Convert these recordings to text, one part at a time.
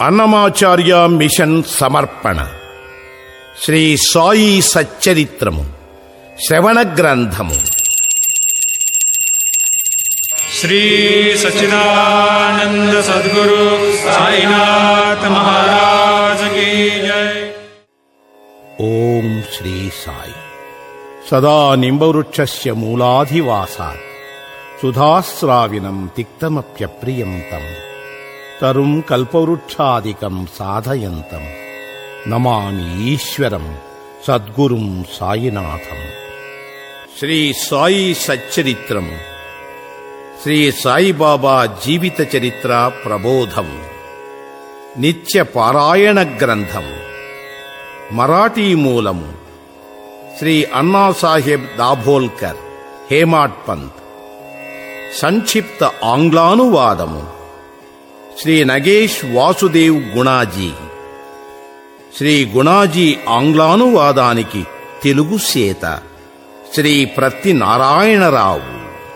Annamacharya machine సమర్పణ శ్రీ సాయి సచ్చరిత్రము శ్రవణ గ్రంథము श्री सच्चिदानंद सद्गुरु साईनाथ महाराज की जय ఓం శ్రీ సాయి సదా నింబవృక్షస్య మూలాధివాసాత్ సుధాస్రావినం తిక్తమప్యప్రియం తం తరుం కల్పవృక్షాదికం సాధయంతం నమామి ఈశ్వరం సద్గురుం సాయినాథం శ్రీ సాయి సచ్చరిత్రము శ్రీ సాయిబాబా జీవిత చరిత్ర ప్రబోధం నిత్య పారాయణ గ్రంథం మరాఠీ మూలము శ్రీ అన్నాసాహెబ్ దాభోల్కర్ హేమాడ్ పంత్ సంక్షిప్త ఆంగ్లానువాదము శ్రీ నగేష్ వాసుదేవ్ గుణాజీ శ్రీ గుణాజీ ఆంగ్లానువాదానికి తెలుగు సేత శ్రీ ప్రత్తి నారాయణరావు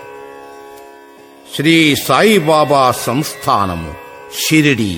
శ్రీ సాయిబాబా సంస్థానము షిరిడి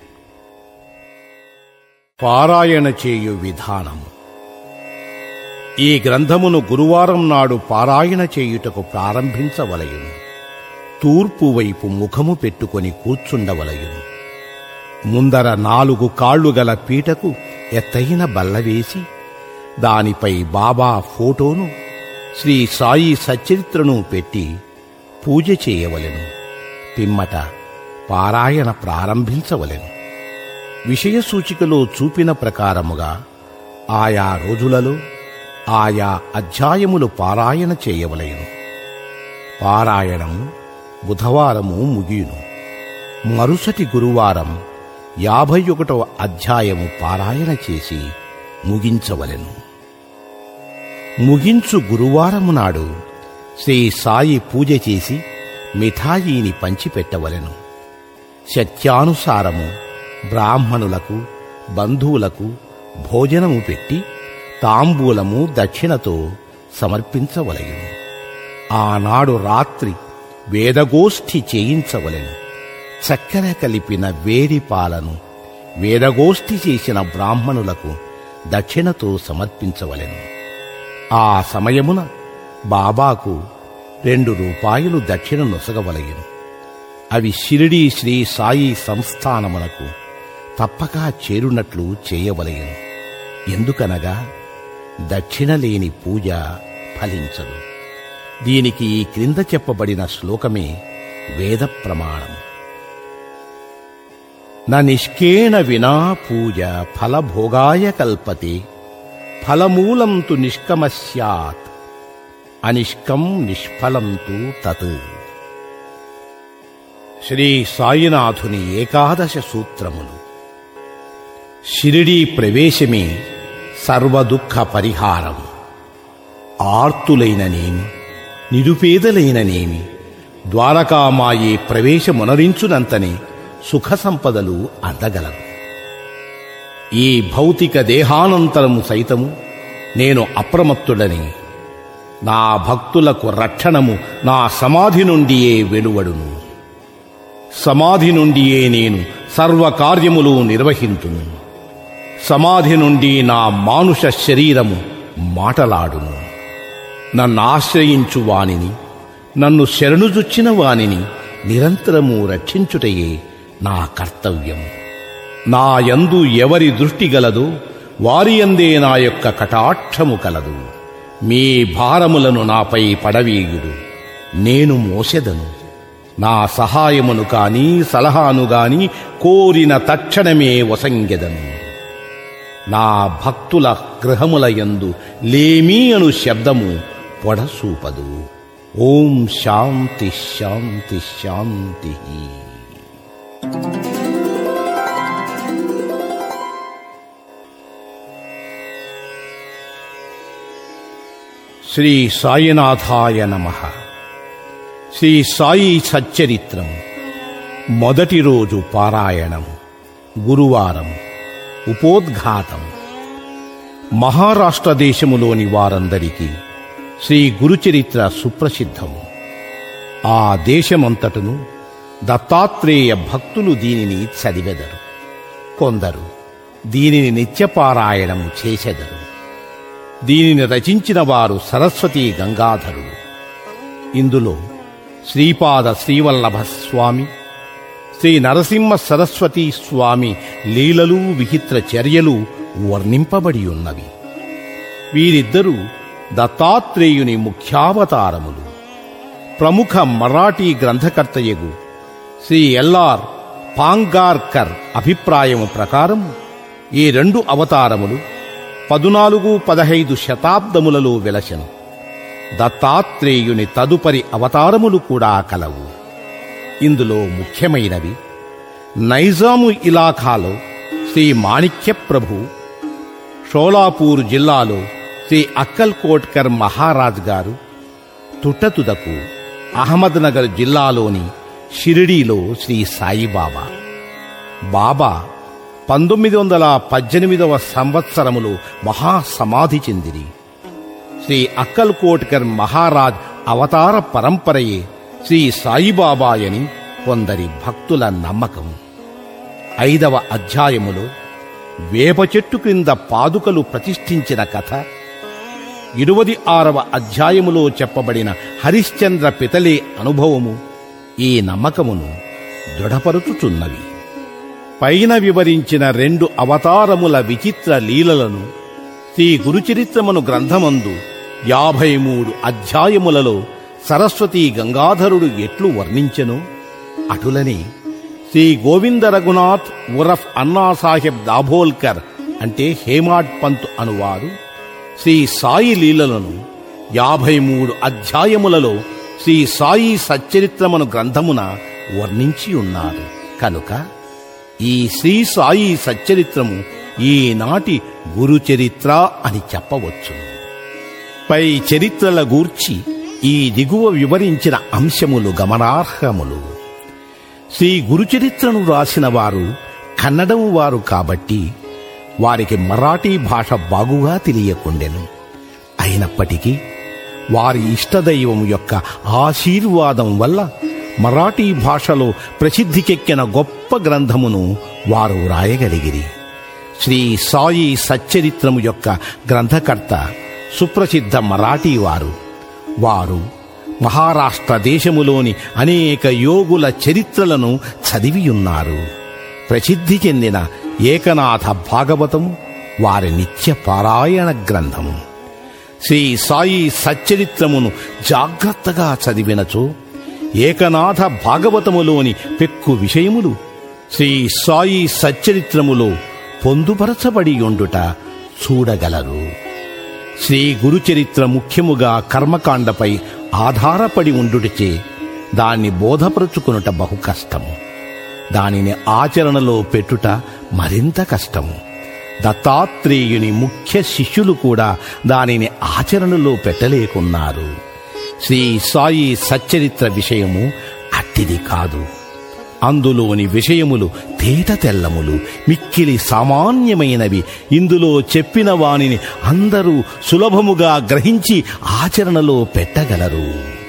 పారాయణ చేయు విధానము ఈ గ్రంథమును గురువారం నాడు పారాయణ చేయుటకు ప్రారంభించవలయును తూర్పు వైపు ముఖము పెట్టుకొని కూర్చుండవలయును ముందర నాలుగు కాళ్ళు గల పీటకు ఎత్తైన బల్ల వేసి దానిపై బాబా ఫోటోను శ్రీ సాయి సచరిత్రను పెట్టి పూజ చేయవలెను పిమ్మట పారాయణ ప్రారంభించవలెను విషయ సూచికలో చూపిన ప్రకారముగా ఆయా రోజులలో ఆయా అధ్యాయములు పారాయణ చేయవలెను పారాయణము బుధవారము ముగియును మరుసటి గురువారం యాభై ఒకటవ అధ్యాయము పారాయణ చేసి ముగించవలెను ముగించు గురువారము నాడు శ్రీ సాయి పూజ చేసి మిఠాయిని పంచిపెట్టవలెను శక్త్యానుసారము బ్రాహ్మణులకు బంధువులకు భోజనము పెట్టి తాంబూలము దక్షిణతో సమర్పించవలెను ఆనాడు రాత్రి వేదగోష్ఠి చేయించవలెను చక్కెర కలిపిన వేడి పాలను వేదగోష్ఠి చేసిన బ్రాహ్మణులకు దక్షిణతో సమర్పించవలెను ఆ సమయమున బాబాకు రెండు రూపాయలు దక్షిణ నొసగవలయను అవి షిరిడీ శ్రీ సాయి సంస్థానమునకు తప్పక చేరునట్లు చేయవలయను ఎందుకనగా దక్షిణ లేని పూజ ఫలించదు దీనికి ఈ క్రింద చెప్పబడిన శ్లోకమే వేద ప్రమాణం న నిష్కేణ వినా పూజ ఫలభోగాయ కల్పతే ఫలమూలం తు నిష్కమస్యాత్ అనిష్కం నిష్ఫలం తు తత్ శ్రీ సాయినాథుని ఏకాదశ సూత్రములు షిరిడీ ప్రవేశమే సర్వదుఃఖ పరిహారం ఆర్తులైననేమి నిరుపేదలైననేమి ద్వారకామాయే ప్రవేశమునరించునంతనే సుఖ సంపదలు అందగలరు ఈ భౌతిక దేహానంతరము సైతము నేను అప్రమత్తుడని నా భక్తులకు రక్షణము నా సమాధి నుండియే వెలువడును సమాధి నుండియే నేను సర్వకార్యములు నిర్వహింతును సమాధి నుండి నా మానుష శరీరము మాటలాడును నన్ను ఆశ్రయించు వానిని నన్ను శరణుజుచ్చిన వానిని నిరంతరము రక్షించుటయే నా కర్తవ్యం నా యందు ఎవరి దృష్టి గలదో వారి యందే నా యొక్క కటాక్షము కలదు మీ భారములను నాపై పడవీయుడు నేను మోసెదను నా సహాయమును కాని సలహాను గాని కోరిన తక్షణమే వసంగెదను నా భక్తుల గృహముల యందు లేమి అను శబ్దము పొడసూపదు ఓం శాంతి శాంతి శాంతి శ్రీ సాయినాథాయ నమ శ్రీ సాయి సచ్చరిత్రం మొదటి రోజు పారాయణం గురువారం ఉపోద్ఘాతం మహారాష్ట్ర దేశములోని వారందరికీ శ్రీ గురుచరిత్ర సుప్రసిద్ధం ఆ దేశమంతటను దత్తాత్రేయ భక్తులు దీనిని చదివెదరు కొందరు దీనిని నిత్యపారాయణము చేసెదరు దీనిని రచించిన వారు సరస్వతీ గంగాధరుడు ఇందులో శ్రీపాద శ్రీవల్లభ స్వామి శ్రీ నరసింహ సరస్వతీ స్వామి లీలలు విచిత్ర చర్యలు వర్ణింపబడి ఉన్నవి వీరిద్దరూ దత్తాత్రేయుని ముఖ్యావతారములు ప్రముఖ మరాఠీ గ్రంథకర్తయగు శ్రీ ఎల్ఆర్ పాంగార్కర్ అభిప్రాయము ప్రకారం ఈ రెండు అవతారములు పదునాలుగు పదహైదు శతాబ్దములలో వెలసెను దత్తాత్రేయుని తదుపరి అవతారములు కూడా కలవు ఇందులో ముఖ్యమైనవి నైజాము ఇలాఖాలో శ్రీ మాణిక్య ప్రభు షోలాపూర్ జిల్లాలో శ్రీ అక్కల్ కోట్కర్ మహారాజ్ గారు తుట్టతుదకు అహ్మద్నగర్ జిల్లాలోని షిరిడీలో శ్రీ సాయిబాబా బాబా పంతొమ్మిది వందల పద్దెనిమిదవ సంవత్సరములో మహాసమాధి చెందిరి శ్రీ అక్కల్ కోట్కర్ మహారాజ్ అవతార పరంపరయే శ్రీ సాయిబాబాయని కొందరి భక్తుల నమ్మకం ఐదవ అధ్యాయములో వేప చెట్టు క్రింద పాదుకలు ప్రతిష్ఠించిన కథ ఇరువది ఆరవ అధ్యాయములో చెప్పబడిన హరిశ్చంద్ర పితలే అనుభవము ఈ నమ్మకమును దృఢపరుచుచున్నవి పైన వివరించిన రెండు అవతారముల విచిత్ర లీలలను శ్రీ గురుచరిత్రమును గ్రంథమందు యాభై మూడు అధ్యాయములలో సరస్వతీ గంగాధరుడు ఎట్లు వర్ణించెను అటులని శ్రీ గోవింద రఘునాథ్ ఉరఫ్ అన్నాసాహెబ్ దాభోల్కర్ అంటే హేమాడ్ పంత్ అనువారు శ్రీ సాయి లీలలను యాభై మూడు అధ్యాయములలో శ్రీ సాయి సచ్చరిత్రమను గ్రంథమున వర్ణించి ఉన్నారు కనుక ఈ శ్రీ సాయి సచ్చరిత్రము ఈనాటి గురు చరిత్ర అని చెప్పవచ్చు పై చరిత్రల గూర్చి ఈ దిగువ వివరించిన అంశములు గమనార్హములు శ్రీ గురుచరిత్రను రాసిన వారు కన్నడం వారు కాబట్టి వారికి మరాఠీ భాష బాగుగా తెలియకుండెను అయినప్పటికీ వారి ఇష్టదైవం యొక్క ఆశీర్వాదం వల్ల మరాఠీ భాషలో ప్రసిద్ధికెక్కిన గొప్ప గ్రంథమును వారు రాయగలిగిరి శ్రీ సాయి సచ్చరిత్రము యొక్క గ్రంథకర్త సుప్రసిద్ధ మరాఠీ వారు వారు మహారాష్ట్ర దేశములోని అనేక యోగుల చరిత్రలను చదివియున్నారు ప్రసిద్ధి చెందిన ఏకనాథ భాగవతము వారి నిత్య పారాయణ గ్రంథము శ్రీ సాయి సచ్చరిత్రమును జాగ్రత్తగా చదివినచో ఏకనాథ భాగవతములోని పెక్కు విషయములు శ్రీ సాయి సచ్చరిత్రములో పొందుపరచబడి ఉండుట చూడగలరు శ్రీ గురుచరిత్ర ముఖ్యముగా కర్మకాండపై ఆధారపడి ఉండుటచే దాన్ని బోధపరుచుకునుట బహు కష్టము దానిని ఆచరణలో పెట్టుట మరింత కష్టము దత్తాత్రేయుని ముఖ్య శిష్యులు కూడా దానిని ఆచరణలో పెట్టలేకున్నారు శ్రీ సాయి సచ్చరిత్ర విషయము అట్టిది కాదు అందులోని విషయములు తేట తెల్లములు మిక్కిలి సామాన్యమైనవి ఇందులో చెప్పిన వానిని అందరూ సులభముగా గ్రహించి ఆచరణలో పెట్టగలరు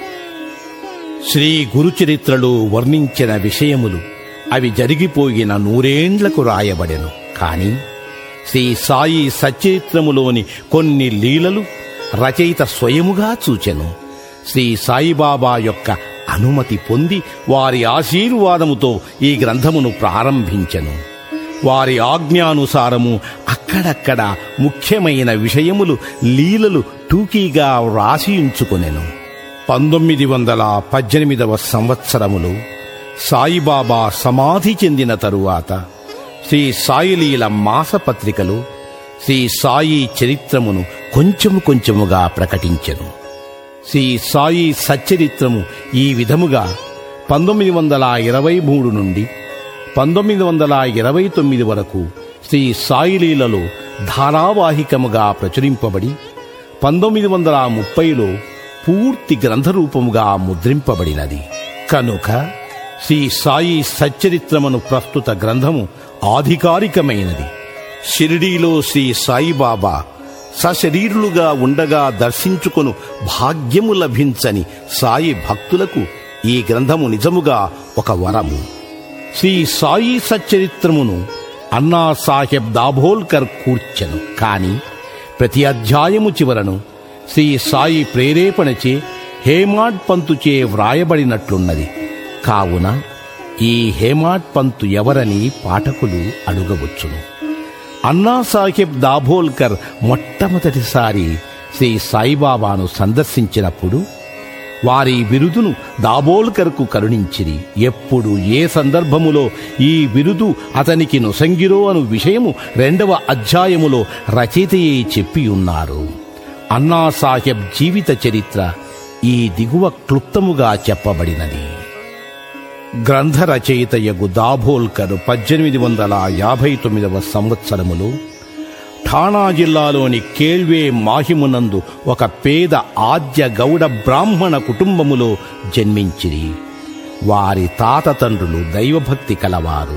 శ్రీ గురుచరిత్రలో వర్ణించిన విషయములు అవి జరిగిపోయిన నూరేండ్లకు రాయబడెను కాని శ్రీ సాయి సచరిత్రములోని కొన్ని లీలలు రచయిత స్వయముగా చూచెను శ్రీ సాయిబాబా యొక్క అనుమతి పొంది వారి ఆశీర్వాదముతో ఈ గ్రంథమును ప్రారంభించెను వారి ఆజ్ఞానుసారము అక్కడక్కడ ముఖ్యమైన విషయములు లీలలు టూకీగా వ్రాసియుంచుకొనెను పంతొమ్మిది వందల పద్దెనిమిదవ సంవత్సరములో సాయిబాబా సమాధి చెందిన తరువాత శ్రీ సాయిలీల మాసపత్రికలు శ్రీ సాయి చరిత్రమును కొంచెము కొంచెముగా ప్రకటించెను శ్రీ సాయి సచ్చరిత్రము ఈ విధముగా పంతొమ్మిది వందల ఇరవై మూడు నుండి పంతొమ్మిది వందల ఇరవై తొమ్మిది వరకు శ్రీ సాయిలీలలో ధారావాహికముగా ప్రచురింపబడి పంతొమ్మిది వందల ముప్పైలో పూర్తి గ్రంథరూపముగా ముద్రింపబడినది కనుక శ్రీ సాయి సచ్చరిత్రమును ప్రస్తుత గ్రంథము ఆధికారికమైనది షిరిడీలో శ్రీ సాయిబాబా సశరీరులుగా ఉండగా దర్శించుకొను భాగ్యము లభించని సాయి భక్తులకు ఈ గ్రంథము నిజముగా ఒక వరము శ్రీ సాయి సచ్చరిత్రమును అన్నా సాహెబ్ దాభోల్కర్ కూర్చెను కాని ప్రతి అధ్యాయము చివరను శ్రీ సాయి ప్రేరేపణచే హేమాడ్ పంతుచే వ్రాయబడినట్లున్నది కావున ఈ హేమాడ్ పంతు ఎవరని పాఠకులు అడుగవచ్చును అన్నా సాహెబ్ దాభోల్కర్ మొట్టమొదటిసారి శ్రీ సాయిబాబాను సందర్శించినప్పుడు వారి బిరుదును దాబోల్కర్కు కరుణించిరి ఎప్పుడు ఏ సందర్భములో ఈ బిరుదు అతనికి నొసంగిరో అను విషయము రెండవ అధ్యాయములో రచయితయే చెప్పి ఉన్నారు అన్నా సాహెబ్ జీవిత చరిత్ర ఈ దిగువ క్లుప్తముగా చెప్పబడినది గ్రంథ రచయితయగు దాభోల్కర్ పద్దెనిమిది వందల యాభై తొమ్మిదవ సంవత్సరములో ఠాణా జిల్లాలోని కేళ్వే మాహిమునందు ఒక పేద ఆద్య గౌడ బ్రాహ్మణ కుటుంబములో జన్మించిరి వారి తాత తండ్రులు దైవభక్తి కలవారు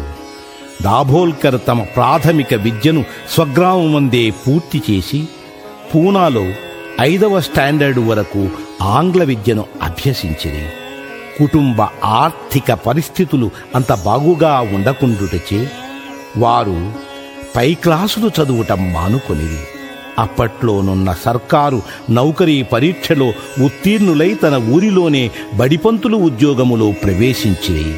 దాభోల్కర్ తమ ప్రాథమిక విద్యను స్వగ్రామమందే పూర్తి చేసి పూనాలో ఐదవ స్టాండర్డ్ వరకు ఆంగ్ల విద్యను అభ్యసించిరి కుటుంబ ఆర్థిక పరిస్థితులు అంత బాగుగా ఉండకుండుటచే వారు పై క్లాసులు చదువుటం మానుకొనిది అప్పట్లోనున్న సర్కారు నౌకరీ పరీక్షలో ఉత్తీర్ణులై తన ఊరిలోనే బడిపంతులు ఉద్యోగములో ప్రవేశించిరి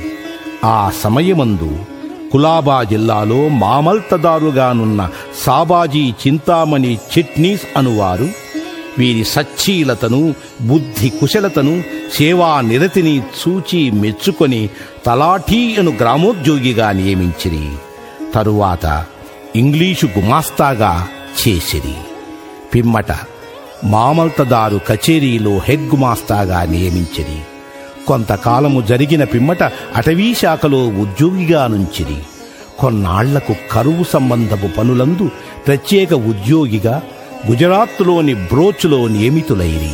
ఆ సమయమందు కులాబా జిల్లాలో మామల్తదారుగానున్న సాబాజీ చింతామణి చిట్నీస్ అనువారు వీరి సచ్చీలతను బుద్ధి కుశలతను సేవా నిరతిని చూచి మెచ్చుకొని తలాఠీ అను గ్రామోద్యోగిగా నియమించిరి తరువాత ఇంగ్లీషు గుమాస్తాగా చేసిరి పిమ్మట మామల్తదారు కచేరీలో హెడ్ గుమాస్తాగా నియమించిరి కొంతకాలము జరిగిన పిమ్మట అటవీ శాఖలో ఉద్యోగిగా నుంచిరి కొన్నాళ్లకు కరువు సంబంధపు పనులందు ప్రత్యేక ఉద్యోగిగా గుజరాత్లోని బ్రోచ్లో నియమితులైరి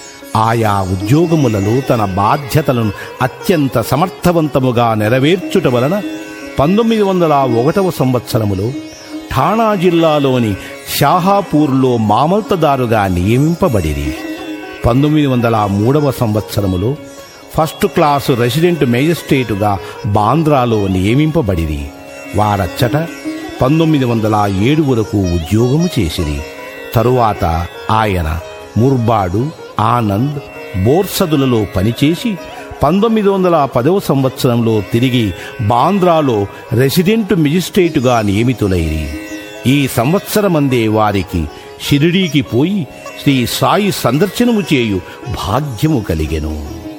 ఆయా ఉద్యోగములలో తన బాధ్యతలను అత్యంత సమర్థవంతముగా నెరవేర్చుట వలన పంతొమ్మిది వందల ఒకటవ సంవత్సరములో ఠాణా జిల్లాలోని షాహాపూర్లో మామల్తదారుగా నియమింపబడిరి పంతొమ్మిది వందల మూడవ సంవత్సరములో ఫస్ట్ క్లాసు రెసిడెంట్ మేజిస్ట్రేటుగా బాంద్రాలో నియమింపబడిరి వారచ్చట పంతొమ్మిది వందల ఏడు వరకు ఉద్యోగము చేసిరి తరువాత ఆయన ముర్బాడు ఆనంద్ బోర్సదులలో పనిచేసి పంతొమ్మిది వందల పదవ సంవత్సరంలో తిరిగి బాంద్రాలో రెసిడెంట్ మెజిస్ట్రేటుగా నియమితులైరి ఈ సంవత్సరమందే వారికి షిరిడీకి పోయి శ్రీ సాయి సందర్శనము చేయు భాగ్యము కలిగెను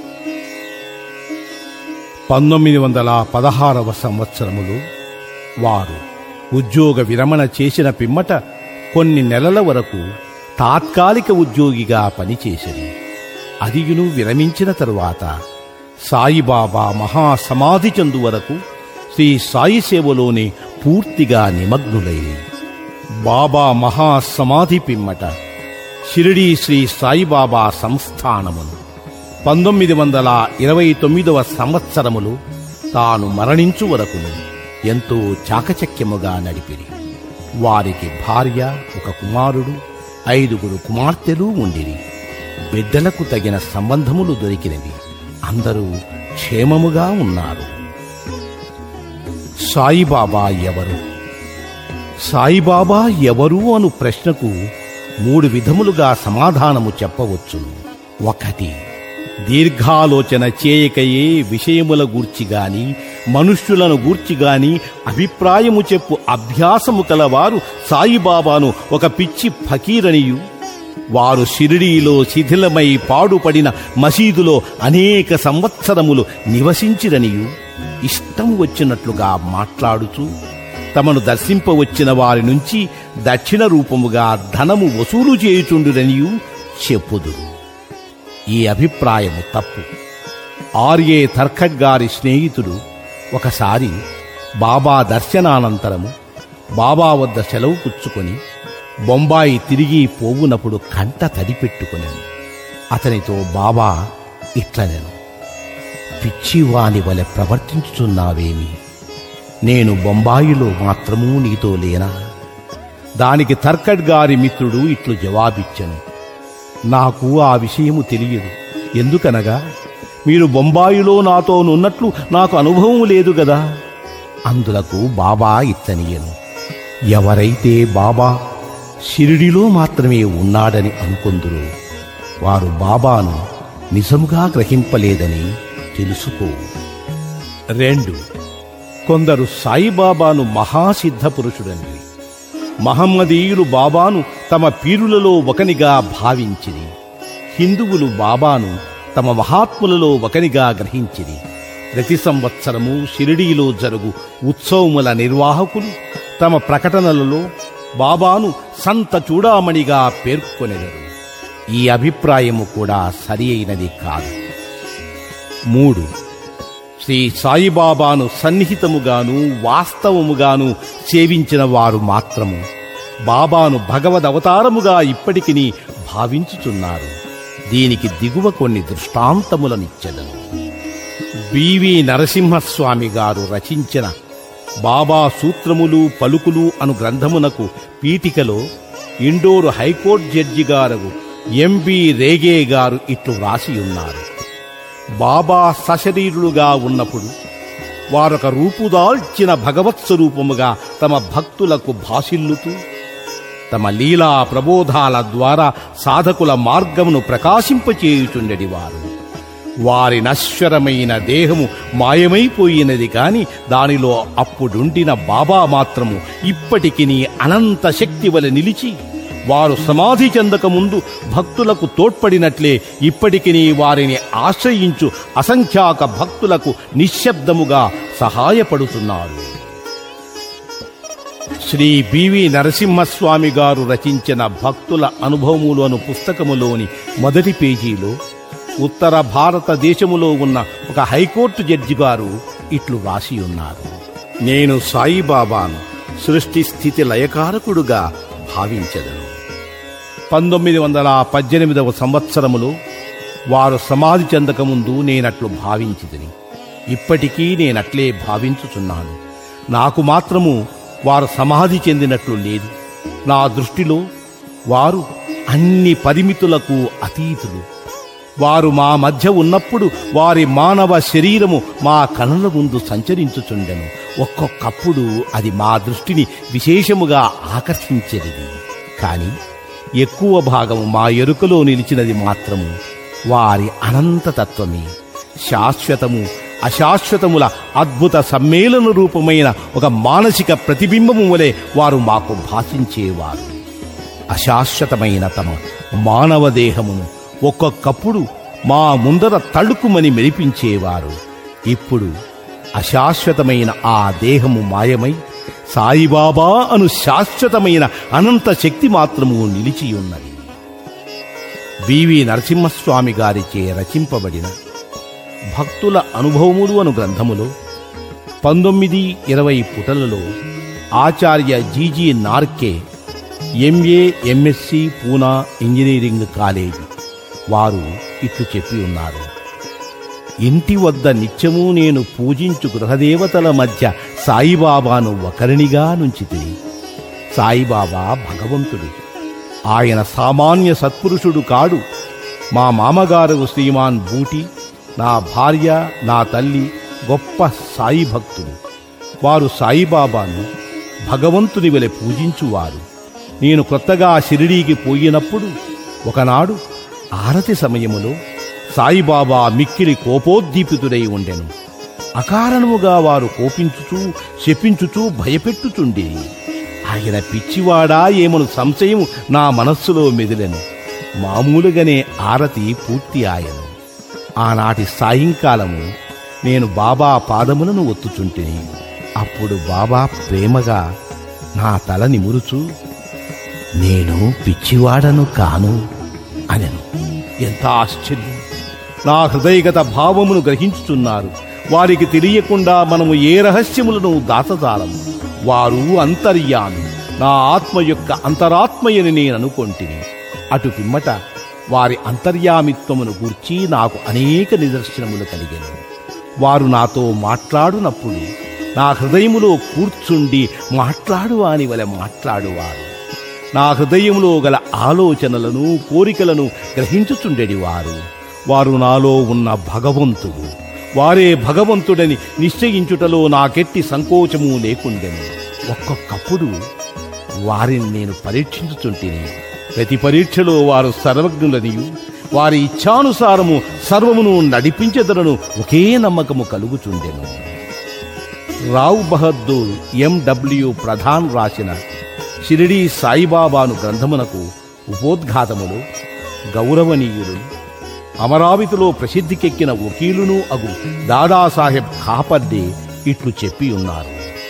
పంతొమ్మిది వందల పదహారవ సంవత్సరములో వారు ఉద్యోగ విరమణ చేసిన పిమ్మట కొన్ని నెలల వరకు తాత్కాలిక ఉద్యోగిగా పనిచేసిరి అదియును విరమించిన తరువాత సాయిబాబా మహాసమాధి చెందు వరకు శ్రీ సాయి సేవలోనే పూర్తిగా నిమగ్నులైరి బాబా మహాసమాధి పిమ్మట షిరిడీ శ్రీ సాయిబాబా సంస్థానమును పంతొమ్మిది వందల ఇరవై తొమ్మిదవ సంవత్సరములో తాను మరణించు వరకును ఎంతో చాకచక్యముగా నడిపిరి వారికి భార్య ఒక కుమారుడు ఐదుగురు కుమార్తెలు ఉండిరి బిడ్డలకు తగిన సంబంధములు దొరికినవి అందరూ క్షేమముగా ఉన్నారు సాయిబాబా ఎవరు సాయిబాబా ఎవరు అను ప్రశ్నకు మూడు విధములుగా సమాధానము చెప్పవచ్చును ఒకటి దీర్ఘాలోచన చేయకయే విషయముల గూర్చి గాని మనుష్యులను గూర్చి గాని అభిప్రాయము చెప్పు అభ్యాసము కలవారు సాయిబాబాను ఒక పిచ్చి ఫకీరనియు వారు షిరిడీలో శిథిలమై పాడుపడిన మసీదులో అనేక సంవత్సరములు నివసించిరనియు ఇష్టం వచ్చినట్లుగా మాట్లాడుచూ తమను దర్శింపవచ్చిన వారి నుంచి దక్షిణ రూపముగా ధనము వసూలు చేయుచుండురనియు చెప్పుదురు ఈ అభిప్రాయము తప్పు ఆర్ఏ తర్కడ్ గారి స్నేహితుడు ఒకసారి బాబా దర్శనానంతరము బాబా వద్ద సెలవు పుచ్చుకొని బొంబాయి తిరిగి పోవునప్పుడు కంట తడిపెట్టుకుని అతనితో బాబా ఇట్లనెను పిచ్చివాని వలె ప్రవర్తించుచున్నావేమి నేను బొంబాయిలో మాత్రమూ నీతో లేనా దానికి తర్కడ్ గారి మిత్రుడు ఇట్లు జవాబిచ్చెను నాకు ఆ విషయము తెలియదు ఎందుకనగా మీరు బొంబాయిలో నాతోనున్నట్లు నాకు అనుభవం లేదు గదా అందులకు బాబా ఇత్తనియను ఎవరైతే బాబా షిరిడిలో మాత్రమే ఉన్నాడని అనుకొందురో వారు బాబాను నిజముగా గ్రహింపలేదని తెలుసుకో రెండు కొందరు సాయిబాబాను మహాసిద్ధ పురుషుడని మహమ్మదీయులు బాబాను తమ పీరులలో ఒకనిగా భావించిరి హిందువులు బాబాను తమ మహాత్ములలో ఒకనిగా గ్రహించిరి ప్రతి సంవత్సరము షిరిడీలో జరుగు ఉత్సవముల నిర్వాహకులు తమ ప్రకటనలలో బాబాను సంత చూడామణిగా పేర్కొనెదరు ఈ అభిప్రాయము కూడా సరి అయినది కాదు మూడు శ్రీ సాయిబాబాను సన్నిహితముగాను వాస్తవముగాను సేవించిన వారు మాత్రము బాబాను భగవద్ అవతారముగా ఇప్పటికిని భావించుచున్నారు దీనికి దిగువ కొన్ని దృష్టాంతములనిచ్చెదను బివి నరసింహస్వామి గారు రచించిన బాబా సూత్రములు పలుకులు అను గ్రంథమునకు పీఠికలో ఇండోరు హైకోర్టు జడ్జి గారు ఎంబి రేగే గారు ఇట్లు వ్రాసియున్నారు బాబా సశరీరులుగా ఉన్నప్పుడు వారొక రూపుదాల్చిన భగవత్ స్వరూపముగా తమ భక్తులకు భాసిల్లుతూ తమ లీలా ప్రబోధాల ద్వారా సాధకుల మార్గమును ప్రకాశింపచేయుచుండెడి వారు వారి నశ్వరమైన దేహము మాయమైపోయినది కాని దానిలో అప్పుడుండిన బాబా మాత్రము ఇప్పటికిని అనంత శక్తి వలె నిలిచి వారు సమాధి చెందక ముందు భక్తులకు తోడ్పడినట్లే ఇప్పటికిని వారిని ఆశ్రయించు అసంఖ్యాక భక్తులకు నిశ్శబ్దముగా సహాయపడుతున్నారు శ్రీ బివి నరసింహస్వామి గారు రచించిన భక్తుల అనుభవములు అను పుస్తకములోని మొదటి పేజీలో ఉత్తర భారతదేశములో ఉన్న ఒక హైకోర్టు జడ్జి గారు ఇట్లు రాసి ఉన్నారు నేను సాయిబాబాను సృష్టి స్థితి లయకారకుడుగా భావించదను పంతొమ్మిది వందల పద్దెనిమిదవ సంవత్సరములో వారు సమాధి చెందకముందు నేనట్లు భావించిదని ఇప్పటికీ నేనట్లే భావించుచున్నాను నాకు మాత్రము వారు సమాధి చెందినట్లు లేదు నా దృష్టిలో వారు అన్ని పరిమితులకు అతీతులు వారు మా మధ్య ఉన్నప్పుడు వారి మానవ శరీరము మా కనుల ముందు సంచరించుచుండెను ఒక్కొక్కప్పుడు అది మా దృష్టిని విశేషముగా ఆకర్షించేది కాని ఎక్కువ భాగం మా ఎరుకలో నిలిచినది మాత్రము వారి అనంతతత్వమే శాశ్వతము అశాశ్వతముల అద్భుత సమ్మేళన రూపమైన ఒక మానసిక ప్రతిబింబము వలె వారు మాకు భాషించేవారు అశాశ్వతమైన తమ మానవ దేహమును ఒక్కొక్కప్పుడు మా ముందర తళుకుమని మెరిపించేవారు ఇప్పుడు అశాశ్వతమైన ఆ దేహము మాయమై సాయిబాబా అను శాశ్వతమైన అనంత శక్తి మాత్రము నిలిచియున్నది బివి నరసింహస్వామి గారిచే రచింపబడిన భక్తుల అనుభవములు అను గ్రంథములో పంతొమ్మిది ఇరవై పుటలలో Acharya G G Narke M A MSc Poona engineering college వారు ఇట్లు చెప్పి ఉన్నారు ఇంటి వద్ద నిత్యము నేను పూజించు గృహదేవతల మధ్య సాయిబాబాను ఒకరినిగా నుంచితిని సాయిబాబా భగవంతుడు ఆయన సామాన్య సత్పురుషుడు కాడు మా మామగారు శ్రీమాన్ బూటి నా భార్య నా తల్లి గొప్ప సాయి భక్తులు వారు సాయిబాబాను భగవంతుని వెలె పూజించువారు నేను కొత్తగా షిరిడీకి పోయినప్పుడు ఒకనాడు ఆరతి సమయములో సాయిబాబా మిక్కిలి కోపోద్దీపితుడై ఉండెను అకారణముగా వారు కోపించుచూ శపించుచూ భయపెట్టుచుండి ఆయన పిచ్చివాడా ఏమను సంశయం నా మనస్సులో మెదిలెను మామూలుగానే ఆరతి పూర్తి ఆయను ఆనాటి సాయంకాలము నేను బాబా పాదములను ఒత్తుచుంటిని అప్పుడు బాబా ప్రేమగా నా తల నిమురుచు నేను పిచ్చివాడను కాను అనెను ఎంత ఆశ్చర్యం నా హృదయగత భావమును గ్రహించుచున్నారు వారికి తెలియకుండా మనము ఏ రహస్యములను దాచజాలము వారు అంతర్యామి నా ఆత్మ యొక్క అంతరాత్మయని నేను అనుకొంటిని అటు పిమ్మట వారి అంతర్యామిత్వమును గూర్చి నాకు అనేక నిదర్శనములు కలిగాను వారు నాతో మాట్లాడునప్పుడు నా హృదయములో కూర్చుండి మాట్లాడు అని వలె మాట్లాడువారు నా హృదయములో గల ఆలోచనలను కోరికలను గ్రహించుచుండెడి వారు వారు నాలో ఉన్న భగవంతుడు వారే భగవంతుడని నిశ్చయించుటలో నాకెట్టి సంకోచము లేకుండెను ఒక్కొక్కప్పుడు వారిని నేను పరీక్షించుచుంటిని ప్రతి పరీక్షలో వారు సర్వజ్ఞులనియు వారి ఇచ్ఛానుసారము సర్వమును నడిపించెదరను ఒకే నమ్మకము కలుగుచుండెను రావు బహద్దూర్ ఎండబ్ల్యూ ప్రధాన్ రాసిన షిరిడీ సాయిబాబాను గ్రంథమునకు ఉపోద్ఘాతములు గౌరవనీయులు అమరావతిలో ప్రసిద్ధికెక్కిన వకీలును అగు దాదాసాహెబ్ ఖాపర్డే ఇట్లు చెప్పి ఉన్నారు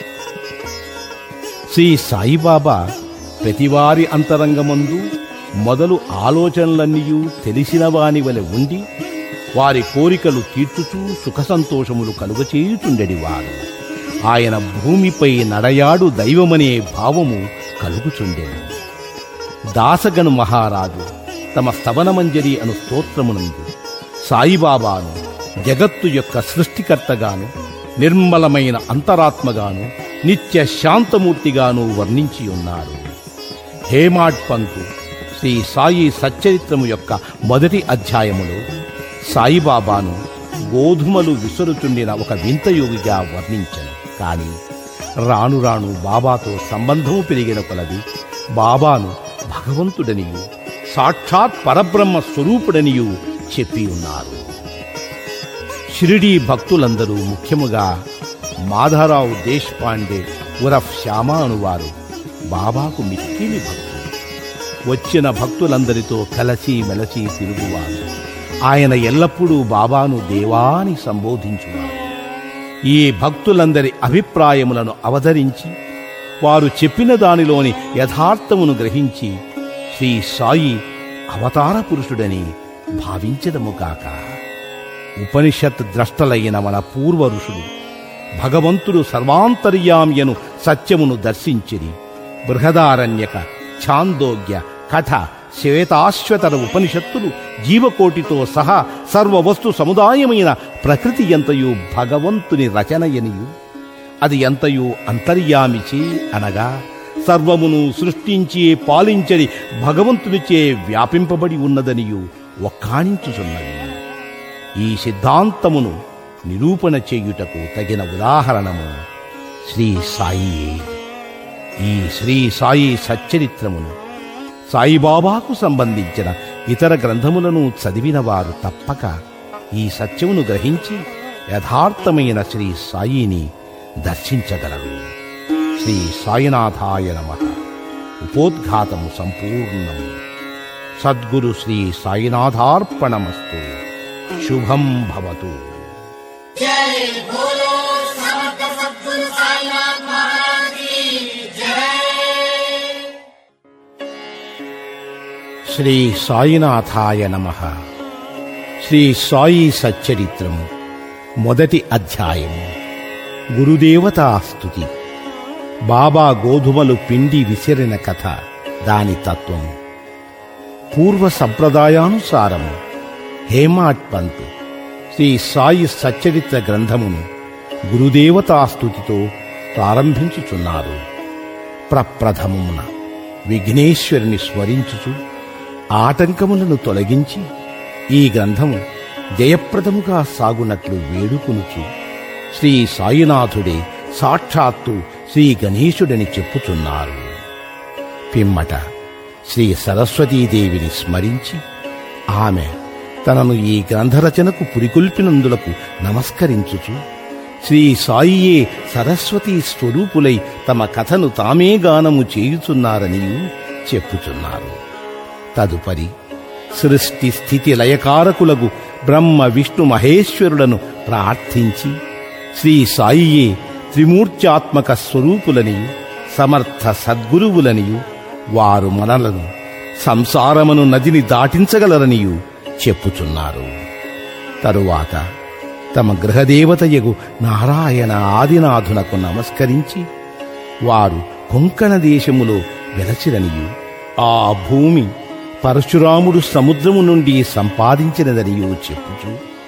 శ్రీ సాయిబాబా ప్రతివారి అంతరంగమందు మొదలు ఆలోచనలన్నీయూ తెలిసిన వాని వలె ఉండి వారి కోరికలు తీర్చుచూ సుఖ సంతోషములు కలుగచేయుచుండెడివారు ఆయన భూమిపై నడయాడు దైవమనే భావము కలుగుచుండెను దాసగను మహారాజు తమ స్తవనమంజరి అను స్తోత్రమునందు సాయిబాబాను జగత్తు యొక్క సృష్టికర్తగాను నిర్మలమైన అంతరాత్మగాను నిత్య శాంతమూర్తిగాను వర్ణించి ఉన్నారు హేమాడ్ పంతు శ్రీ సాయి సచ్చరిత్రము యొక్క మొదటి అధ్యాయములో సాయిబాబాను గోధుమలు విసురుచుండిన ఒక వింత యోగిగా వర్ణించను కాని రాను రాను బాబాతో సంబంధము పెరిగిన కొలది బాబాను భగవంతుడనియు సాక్షాత్ పరబ్రహ్మ స్వరూపుడనియు చెప్పి ఉన్నారు షిరిడీ భక్తులందరూ ముఖ్యముగా మాధవరావు దేశపాండే ఉరఫ్ శ్యామ అనువారు బాబాకు మిక్కిలి భక్తులు వచ్చిన భక్తులందరితో కలసి మెలసి తిరుగువారు ఆయన ఎల్లప్పుడూ బాబాను దేవాని సంబోధించువారు ఈ భక్తులందరి అభిప్రాయములను అవతరించి వారు చెప్పిన దానిలోని యథార్థమును గ్రహించి శ్రీ సాయి అవతార పురుషుడని భావించదము కాక ఉపనిషత్ ద్రష్టలైన మన పూర్వ ఋషులు భగవంతుడు సర్వాంతర్యామ్యను సత్యమును దర్శించిరి బృహదారణ్యక ఛాందోగ్య కథ శ్వేతాశ్వతర ఉపనిషత్తులు జీవకోటితో సహా సర్వవస్తు సముదాయమైన ప్రకృతి ఎంతయు భగవంతుని రచనయనియు అది ఎంతయు అంతర్యామిచే అనగా సర్వమును సృష్టించి పాలించడి భగవంతునిచే వ్యాపింపబడి ఉన్నదనియు ఒక్కాణించుచున్నది ఈ సిద్ధాంతమును నిరూపణ చేయుటకు తగిన ఉదాహరణము శ్రీ సాయి ఈ శ్రీ సాయి సచ్చరిత్రమును సాయిబాబాకు సంబంధించిన ఇతర గ్రంథములను చదివిన వారు తప్పక ఈ సత్యమును గ్రహించి యథార్థమైన శ్రీ సాయిని దర్శించగలరు శ్రీ సాయినాథాయ నమ ఉపోద్ఘాతము సంపూర్ణము సద్గురు శ్రీ సాయినాథార్పణమస్తు శుభం భవతు శ్రీ సాయినాథాయ నమ శ్రీ సాయి సచ్చరిత్రము మొదటి అధ్యాయము గురుదేవతా స్తుతి బాబా గోధుమలు పిండి విసిరిన కథ దాని తత్వము పూర్వ సంప్రదాయానుసారము హేమాట్ పంత్ శ్రీ సాయి సచ్చరిత్ర గ్రంథమును గురుదేవతాస్తుతితో ప్రారంభించుచున్నారు ప్రప్రథమమున విఘ్నేశ్వరుని స్మరించుచు ఆటంకములను తొలగించి ఈ గ్రంథము జయప్రదముగా సాగునట్లు వేడుకొనుచు శ్రీ సాయినాథుడే సాక్షాత్తు శ్రీ గణేశుడని చెప్పుచున్నారు పిమ్మట శ్రీ సరస్వతీదేవిని స్మరించి ఆమె తనను ఈ గ్రంథరచనకు పురికొల్పినందులకు నమస్కరించుచు శ్రీ సాయియే సరస్వతీ స్వరూపులై తమ కథను తామే గానము చేయుచున్నారని చెప్పుచున్నారు తదుపరి సృష్టి స్థితి లయకారకులకు బ్రహ్మ విష్ణు మహేశ్వరులను ప్రార్థించి శ్రీ సాయియే త్రిమూర్త్యాత్మక స్వరూపులనియు సమర్థ సద్గురువులనియు వారు మనలను సంసారమును నదిని దాటించగలరనియు చెప్పుచున్నారు తరువాత తమ గృహదేవతయగు నారాయణ ఆదినాథునకు నమస్కరించి వారు కొంకణ దేశములో వెలచిరనియు ఆ భూమి పరశురాముడు సముద్రము నుండి సంపాదించినదనియు చెప్పుచు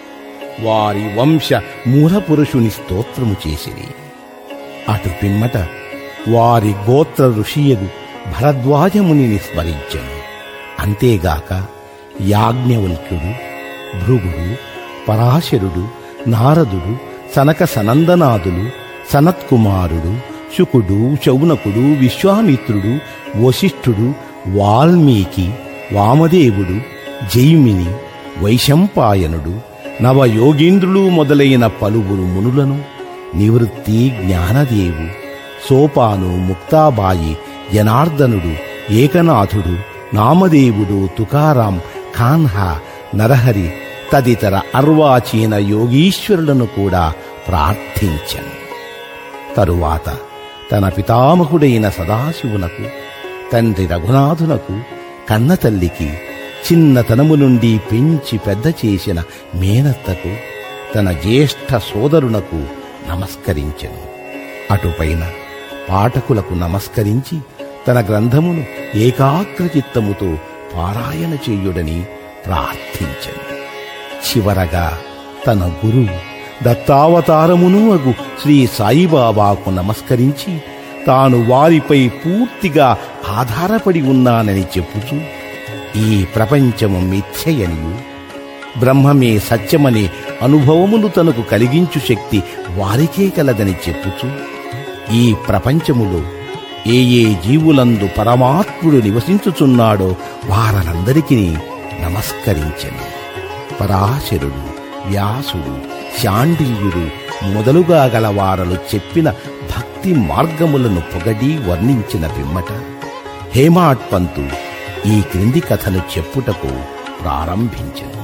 వారి వంశ మూలపురుషుని స్తోత్రము చేసిరి అటు పిమ్మట వారి గోత్ర ఋషియగు భరద్వాజమునిని స్మరించెను అంతేగాక యాజ్ఞవల్క్యుడు భృగుడు పరాశరుడు నారదుడు సనక సనందనాథులు సనత్కుమారుడు శుకుడు శౌనకుడు విశ్వామిత్రుడు వశిష్ఠుడు వాల్మీకి వామదేవుడు జైమిని వైశంపాయనుడు నవయోగీంద్రులు మొదలైన పలువురు మునులను నివృత్తి జ్ఞానదేవు సోపాను ముక్తాబాయి జనార్దనుడు ఏకనాథుడు నామదేవుడు తుకారాం కాన్హా నరహరి తదితర అర్వాచీన యోగీశ్వరులను కూడా ప్రార్థించను తరువాత తన పితామహుడైన సదాశివునకు తండ్రి రఘునాథునకు కన్నతల్లికి చిన్నతనము నుండి పెంచి పెద్ద చేసిన మేనత్తకు తన జ్యేష్ఠ సోదరునకు నమస్కరించెను అటుపైన పాఠకులకు నమస్కరించి తన గ్రంథమును ఏకాగ్రచిత్తముతో పారాయణ చేయుడని ప్రార్థించెను చివరగా తన గురువు దత్తావతారమును అగు శ్రీ సాయిబాబాకు నమస్కరించి తాను వారిపై పూర్తిగా ఆధారపడి ఉన్నానని చెప్పుచూ ఈ ప్రపంచము మిథ్యయనియు బ్రహ్మమే సత్యమనే అనుభవమును తనకు కలిగించు శక్తి వారికే కలదని చెప్పుచూ ఈ ప్రపంచములో ఏ ఏ జీవులందు పరమాత్ముడు నివసించుచున్నాడో వారందరికీ నమస్కరించెను పరాశరుడు వ్యాసుడు శాండిల్యుడు మొదలుగా గలవారలు చెప్పిన భక్తి మార్గములను పొగడి వర్ణించిన పిమ్మట హేమాడ్ పంతు ఈ క్రింది కథను చెప్పుటకు ప్రారంభించెను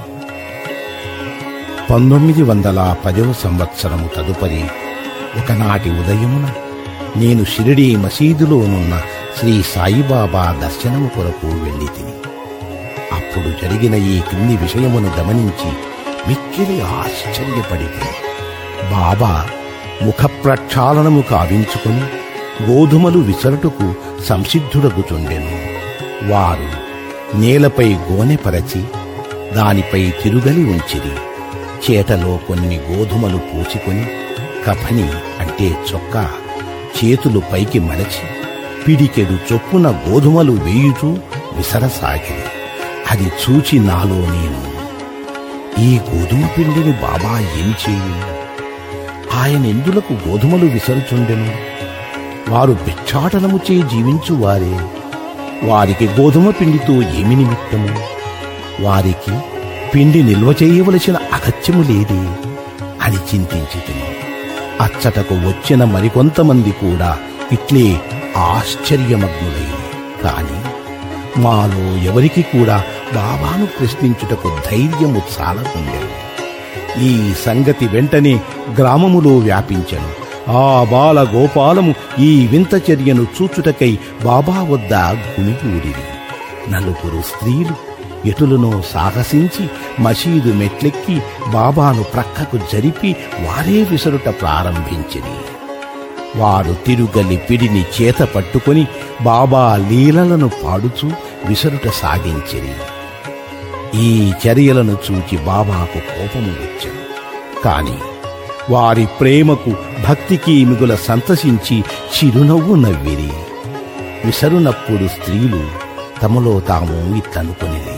పంతొమ్మిది వందల పదవ సంవత్సరము తదుపరి ఒకనాటి ఉదయమున నేను షిరిడీ మసీదులోనున్న శ్రీ సాయిబాబా దర్శనము కొరకు వెళ్ళి తిని అప్పుడు జరిగిన ఈ క్రింది విషయమును గమనించి మిక్కిలి ఆశ్చర్యపడితే బాబా ముఖ ప్రక్షాళనము కావించుకొని గోధుమలు విసరటుకు సంసిద్ధుడగుచుండెను వారు నేలపై గోనెపరచి దానిపై తిరుగలి ఉంచిరి చేటలో కొన్ని గోధుమలు పూసుకొని కఫని అంటే చొక్కా చేతులు పైకి మడచి పిడికెడు చొప్పున గోధుమలు వేయుచూ విసరసాగిరి అది చూచి నాలో నేను ఈ గోధుమ పిండిని బాబా ఏం చేయు ఆయన ఎందులకు గోధుమలు విసరుచుండెను వారు భిక్షాటనము చే జీవించు వారే వారికి గోధుమ పిండితో ఏమి నిమిత్తము వారికి పిండి నిల్వ చేయవలసిన అగత్యము లేదే అని చింతించి అచ్చటకు వచ్చిన మరికొంతమంది కూడా ఇట్లే ఆశ్చర్యమగ్నులై కాని మాలో ఎవరికి కూడా బాబాను ప్రశ్నించుటకు ధైర్యము చాలకుండెను ఈ సంగతి వెంటనే గ్రామములో వ్యాపించెను ఆ బాల గోపాలము ఈ వింత చర్యను చూచుటకై బాబా వద్ద గుమిగూడిరి నలుగురు స్త్రీలు ఎటులనో సాహసించి మసీదు మెట్లెక్కి బాబాను ప్రక్కకు జరిపి వారే విసరుట ప్రారంభించిరి వారు తిరుగలి పిడిని చేత పట్టుకొని బాబా లీలలను పాడుచూ విసరుట సాగించిరి ఈ చర్యలను చూచి బాబాకు కోపము వచ్చాను కాని వారి ప్రేమకు భక్తికి మిగుల సంతసించి చిరునవ్వు నవ్విరి విసరునప్పుడు స్త్రీలు తమలో తాము ఇట్లనుకొనిది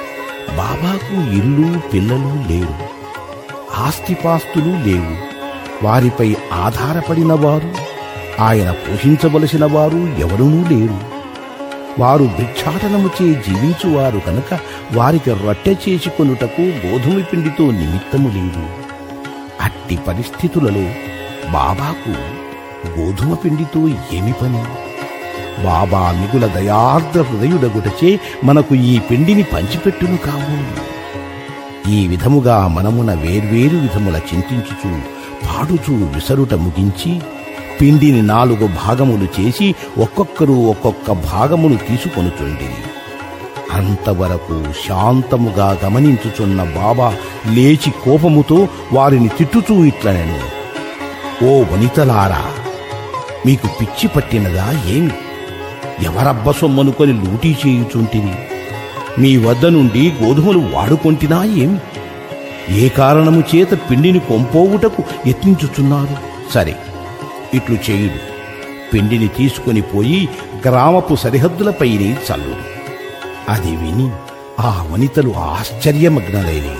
బాబాకు ఇల్లు పిల్లలు లేరు ఆస్తిపాస్తులు లేవు వారిపై ఆధారపడిన వారు ఆయన పోషించవలసిన వారు ఎవరునూ లేరు వారు భిక్షాటనముచే జీవించువారు కనుక వారికి రొట్టె చేసుకొనుటకు గోధుమ పిండితో నిమిత్తము లేదు అట్టి పరిస్థితులలో బాబాకు గోధుమ పిండితో ఏమి పని బాబా మిగుల దయార్ద్ర హృదయుడగుటచే మనకు ఈ పిండిని పంచిపెట్టును కావు ఈ విధముగా మనమున వేర్వేరు విధముల చింతించుచు పాడుచూ విసరుట ముగించి పిండిని నాలుగు భాగములు చేసి ఒక్కొక్కరు ఒక్కొక్క భాగమును తీసుకొనుచుండి అంతవరకు శాంతముగా గమనించుచున్న బాబా లేచి కోపముతో వారిని తిట్టుచూ ఇట్లనెను ఓ వనితలారా మీకు పిచ్చి పట్టినదా ఏమి ఎవరబ్బ సొమ్మనుకొని లూటీ చేయుచుంటిరి మీ వద్ద నుండి గోధుమలు వాడుకొంటినా ఏమి ఏ కారణము చేత పిండిని కొంపోవుటకు యత్నించుచున్నారు సరే ఇట్లు చేయుడు పిండిని తీసుకొని పోయి గ్రామపు సరిహద్దులపైని చల్లుడు అది విని ఆ వనితలు ఆశ్చర్యమగ్నలైరి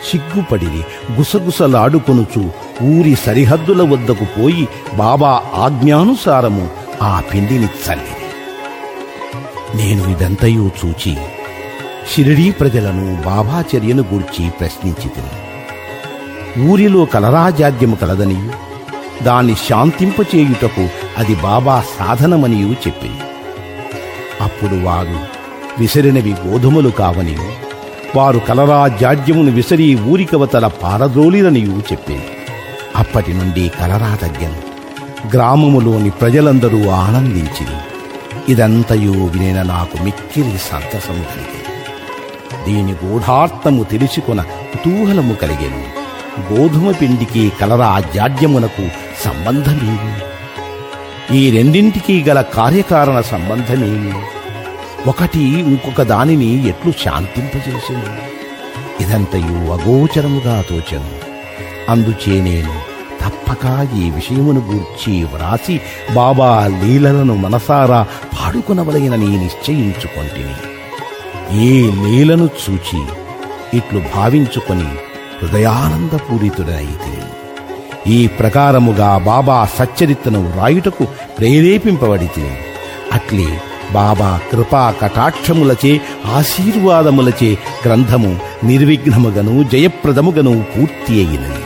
సిగ్గుపడిరి గుసగుసలాడుకొనుచు ఊరి సరిహద్దుల వద్దకు పోయి బాబా ఆజ్ఞానుసారము ఆ పిండిని చల్లిరి నేను ఇదంతయు చూచి షిరిడీ ప్రజలను బాబా చర్యను గూర్చి ప్రశ్నించి ఊరిలో కలరాజాద్యము కలదనియు దాన్ని శాంతింపచేయుటకు అది బాబా సాధనమనియు చెప్పింది అప్పుడు వారు విసిరినవి గోధుమలు కావనియు వారు కలరాజాడ్యమును విసిరి ఊరికవతల పారద్రోలిరనియు చెప్పింది అప్పటి నుండి కలరా తగ్గను గ్రామములోని ప్రజలందరూ ఆనందించిరి ఇదంతయు వినిన నాకు మిక్కిలి సంతసము కలిగింది దీని గూఢార్థము తెలుసుకొన కుతూహలము కలిగెను గోధుమ పిండికి కలరా జాడ్యమునకు సంబంధమేమి ఈ రెండింటికి గల కార్యకారణ సంబంధమేమి ఒకటి ఇంకొక దానిని ఎట్లు శాంతింపజేసెను ఇదంతయు అగోచరముగా తోచెను అందుచే నేను తప్పక ఈ విషయమును గూర్చి వ్రాసి బాబా లీలలను మనసారా పాడుకొనవలగినని నిశ్చయించుకొంటిని ఏ లీలను చూచి ఇట్లు భావించుకొని హృదయానందపూరితుడైతిని ఈ ప్రకారముగా బాబా సచ్చరిత్రను వ్రాయుటకు ప్రేరేపింపబడితిని అట్లే బాబా కృపా కటాక్షములచే ఆశీర్వాదములచే గ్రంథము నిర్విఘ్నముగను జయప్రదముగను పూర్తి అయినది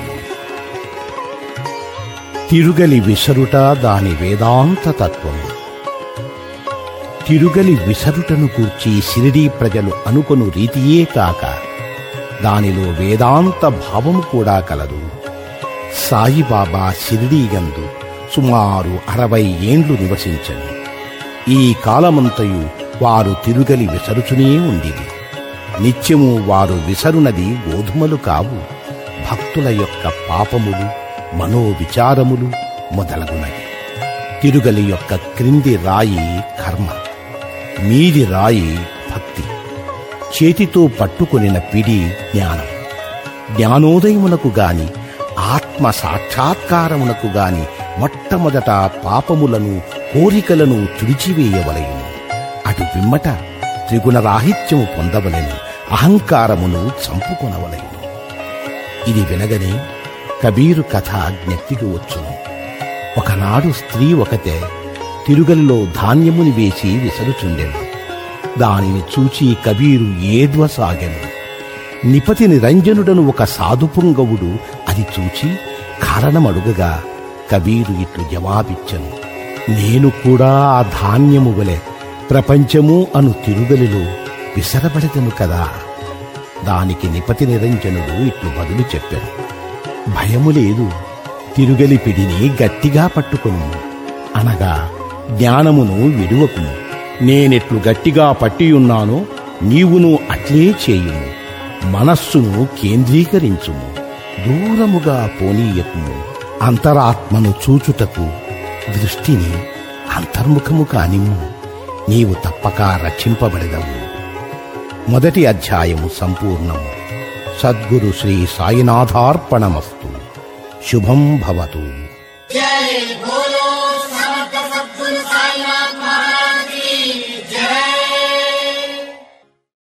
తిరుగలి విసరుట దాని వేదాంత తత్వము తిరుగలి విసరుటను కూర్చి సిరిడీ ప్రజలు అనుకొను రీతియే కాక దానిలో వేదాంత భావము కూడా కలదు సాయిబాబా షిరిడీగందు సుమారు అరవై ఏండ్లు నివసించను ఈ కాలమంతయు వారు తిరుగలి విసరుచునే ఉండిరి నిత్యము వారు విసరునది గోధుమలు కావు భక్తుల యొక్క పాపములు మనోవిచారములు మొదలగునవి తిరుగలి యొక్క క్రింది రాయి కర్మ మీది రాయి భక్తి చేతితో పట్టుకొనిన పిడి జ్ఞానం జ్ఞానోదయమునకు గాని ఆత్మ సాక్షాత్కారమునకు గాని మొట్టమొదట పాపములను కోరికలను తుడిచివేయవలయును అటు పిమ్మట త్రిగుణరాహిత్యము పొందవలెను అహంకారమును చంపుకొనవలయును ఇది వినగనే కబీరు కథ జ్ఞప్తికి వచ్చును ఒకనాడు స్త్రీ ఒకతే తిరుగలిలో ధాన్యముని వేసి విసరుచుండెను దానిని చూచి కబీరు ఏడ్వసాగెను నిపతి నిరంజనుడను ఒక సాధుపుంగవుడు అది చూచి కారణమడుగగా కబీరు ఇట్లు జవాబిచ్చను నేను కూడా ఆ ధాన్యము వలె ప్రపంచము అను తిరుగలిలో విసరబడదను కదా దానికి నిపతి నిరంజనుడు ఇట్లు బదులు చెప్పాను భయము లేదు తిరుగలి పిడిని గట్టిగా పట్టుకొను అనగా జ్ఞానమును విడువకును నేనెట్లు గట్టిగా పట్టియున్నానో నీవును అట్లే చేయుము మనస్సును కేంద్రీకరించుము దూరముగా పోనీయకుము అంతరాత్మను చూచుటకు దృష్టిని అంతర్ముఖము కానిమ్ము నీవు తప్పక రక్షింపబడదవు మొదటి అధ్యాయము సంపూర్ణము సద్గురు శ్రీ సాయినాథార్పణమస్తు శుభం భవతు జై భో